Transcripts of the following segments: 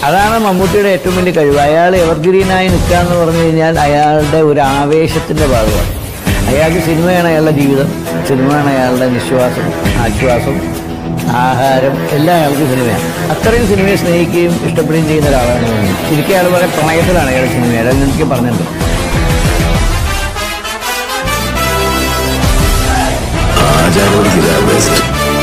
അതാണ് മമ്മൂട്ടിയുടെ ഏറ്റവും വലിയ കഴിവ് അയാൾ എവർഗ്രീനായി നിൽക്കുക എന്ന് പറഞ്ഞു കഴിഞ്ഞാൽ അയാളുടെ ഒരു ആവേശത്തിൻ്റെ ഭാഗമാണ് അയാൾക്ക് സിനിമയാണ് അയാളുടെ ജീവിതം സിനിമയാണ് അയാളുടെ നിശ്വാസം ആശ്വാസം ആഹാരം എല്ലാം അയാൾക്ക് സിനിമയാണ് അത്രയും സിനിമയെ സ്നേഹിക്കുകയും ഇഷ്ടപ്പെടുകയും ചെയ്യുന്ന ഒരാളാണ് ഞാൻ. ശരിക്കും അയാൾ വളരെ പ്രണയത്തിലാണ് അയാളുടെ സിനിമ അയാൾ എനിക്ക് പറഞ്ഞിട്ടുണ്ട് ആചാരോടിക്കുക ബെസ്റ്റ്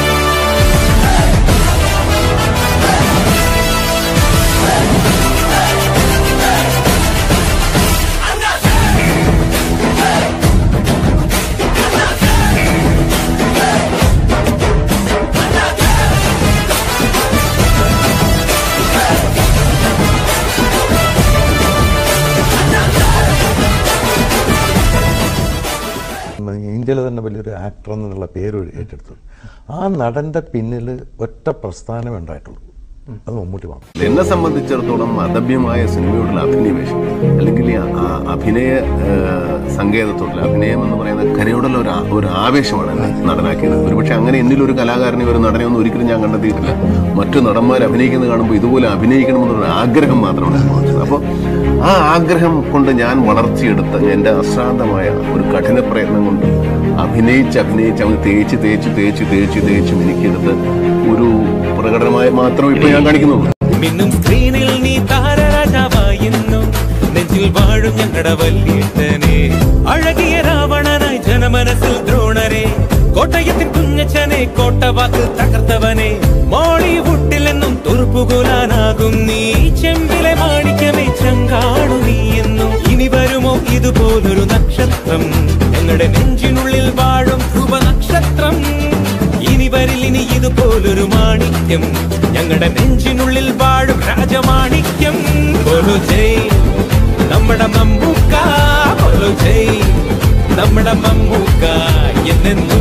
ഇന്ത്യയിലെ തന്നെ വലിയൊരു ആക്ടർ എന്നുള്ള പേര് ഏറ്റെടുത്തു ആ നടൻ്റെ പിന്നിൽ ഒറ്റ പ്രസ്ഥാനം ഉണ്ടായിട്ടുള്ളൂ അത് മമ്മൂട്ടി മാത്രം എന്നെ സംബന്ധിച്ചിടത്തോളം അദഭ്യമായ സിനിമയോടുള്ള അഭിനിവേശം അല്ലെങ്കിൽ ഈ ആ- അഭിനയ ഏഹ്, സങ്കേതത്തോടുള്ള അഭിനയം എന്ന് പറയുന്ന കലയോടുള്ള ഒരു ആ- ഒരു ആവേശമാണ് എന്നെ നടനാക്കിയത് ഒരുപക്ഷെ അങ്ങനെ എന്നിൽ ഒരു കലാകാരനെ ഒരു നടനെ ഒന്നും ഒരിക്കലും ഞാൻ കണ്ടെത്തിയിട്ടില്ല മറ്റു നടന്മാർ അഭിനയിക്കുന്നത് കാണുമ്പോൾ ഇതുപോലെ അഭിനയിക്കണമെന്നുള്ള ആഗ്രഹം മാത്രമാണ് എനിക്ക് തോന്നിയത് അപ്പോൾ ആ ആഗ്രഹം കൊണ്ട് ഞാൻ വളർത്തിയെടുത്ത എൻ്റെ അശ്രാന്തമായ ഒരു കഠിന പ്രയത്നം കൊണ്ട് അഭിനയിച്ച് അഭിനയിച്ച് അവന് തേച്ച് തേച്ച് തേച്ച് തേച്ച് തേച്ചും എനിക്കെടുത്ത് ഒരു പ്രകടനമായി മാത്രം ഇപ്പൊ ഞാൻ കാണിക്കുന്നുള്ളൂ മിന്നും സ്ക്രീനിൽ നീ താരരാജാവായിരുന്നു നെഞ്ചിൽ വാഴും ഞങ്ങളുടെ വല്യേട്ടനെ അഴകിയ രാവണനായി ജനമനസ്സിൽ ദ്രോണരെ കോട്ടയത്തിൻ കുഞ്ഞച്ചനെ കോട്ടവാക്ക് തകർത്തവനെ മോളിവുഡിൽ എന്നും തുറുപ്പുകുലാനാകും നീ ചെമ്പിലെ മാണിക്യമേ ചങ്കാണു നീ എന്നും ഇനി വരുമോ ഇതുപോലൊരു നക്ഷത്രം ഞങ്ങളുടെ നെഞ്ചിനുള്ളിൽ വാഴും ധ്രുവ നക്ഷത്രം ഇനി വരില്ലിനി ഇതുപോലൊരു മാണിക്യം ഞങ്ങളുടെ നെഞ്ചിനുള്ളിൽ വാഴും രാജമാണിക്യം ബോലോ ജയ് നമ്മുടെ മമ്മൂക്ക ബോലോ ജയ് നമ്മുടെ മമ്മൂക്ക എന്നെന്നും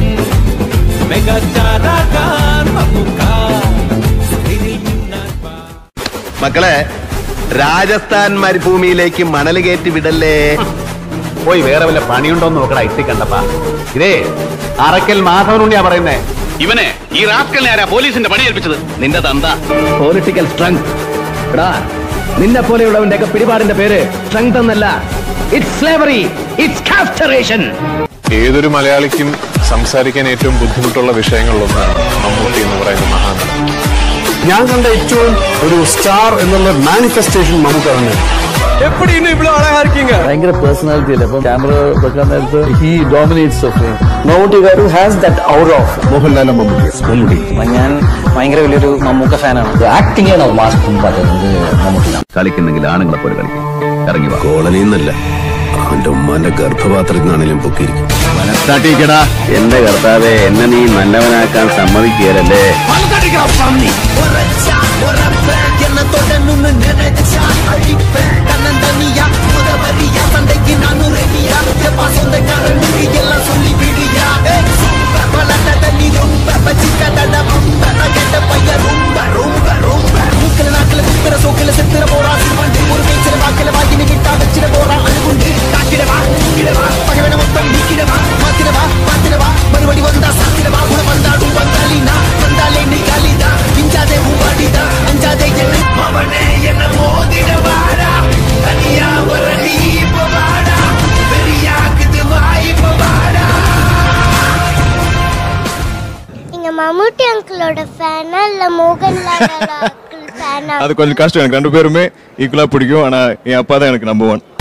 മെഗാസ്റ്റാറാകാൻ മമ്മൂക്ക സ്ക്രീനിൽ മിന്നാൻ വാ. മക്കളെ രാജസ്ഥാൻ മരുഭൂമിയിലേക്ക് മണൽ കയറ്റി വിടല്ലേ പോയി വേറെ വല്ല പണിയുണ്ടോ നോക്കടാ ഇട്ടിക്കണ്ടപ്പാ ഇതേ അറക്കൽ മാധവനുണ്ണിയാ പറയുന്നേ ഇവനെ ഈ റാസ്കലിനെ ആരാ പോലീസിന്റെ പണി ഏൽപ്പിച്ചത് നിന്റെ തന്ത പൊളിറ്റിക്കൽ സ്ട്രെങ്ത് എടാ നിന്നെ പോലെയുള്ളവന്റെ ഒക്കെ പിടിപാടിന്റെ പേര് സ്ട്രെങ്ത് എന്നല്ല ഇറ്റ്സ് സ്ലേവറി ഇറ്റ്സ് കാസ്റ്ററേഷൻ ഏതൊരു മലയാളിക്കും സംസാരിക്കാൻ ഏറ്റവും ബുദ്ധിമുട്ടുള്ള വിഷയങ്ങളിലൊന്നാണ് മമ്മൂട്ടി എന്ന് പറയുന്ന മഹാനടൻ ഞാൻ കണ്ട ഏറ്റവും ഒരു സ്റ്റാർ എന്നുള്ള മാനിഫെസ്റ്റേഷൻ നമുക്ക് തന്നെ ഭയങ്കര പേഴ്സണാലിറ്റി അല്ലേ അപ്പം ക്യാമറ വെക്കാൻ നേരത്ത് he dominates of Mammootty garu has that our of മോഹൻലാലും മമ്മൂട്ടി മമ്മൂട്ടി ഞാൻ ഭയങ്കര വലിയൊരു മമ്മൂക്ക ഫാനാണ് ആക്ടിംഗ് ആണ് മാസ്റ്റർ പറയുന്നത് മമ്മൂട്ടി കളിക്കുന്നെങ്കിൽ ആണുങ്ങളെ പോലെ കളിക്കും ഇറങ്ങി വാ കോളനിയിൽ നിന്നല്ല അവന്റെ ഉമ്മാന്റെ ഗർഭപാത്രത്തിൽ നിന്നാണെങ്കിലും പൊക്കിയിരിക്കും മനസ്സാട്ടിക്കടാ എന്റെ കർത്താവെ എന്നെ നീ നല്ലവനാക്കാൻ സമ്മതിക്കുകയല്ലേ நீங்க மம்முட்டி அங்கிளோட ஃபேனா இல்ல மோகன்லால் அங்கிள் ஃபேனா அது கொஞ்சம் கஷ்டம் எனக்கு ரெண்டு பேருமே ஈக்குவலா பிடிக்கும் ஆனா என் அப்பா தான் எனக்கு நம்பர் ஒன்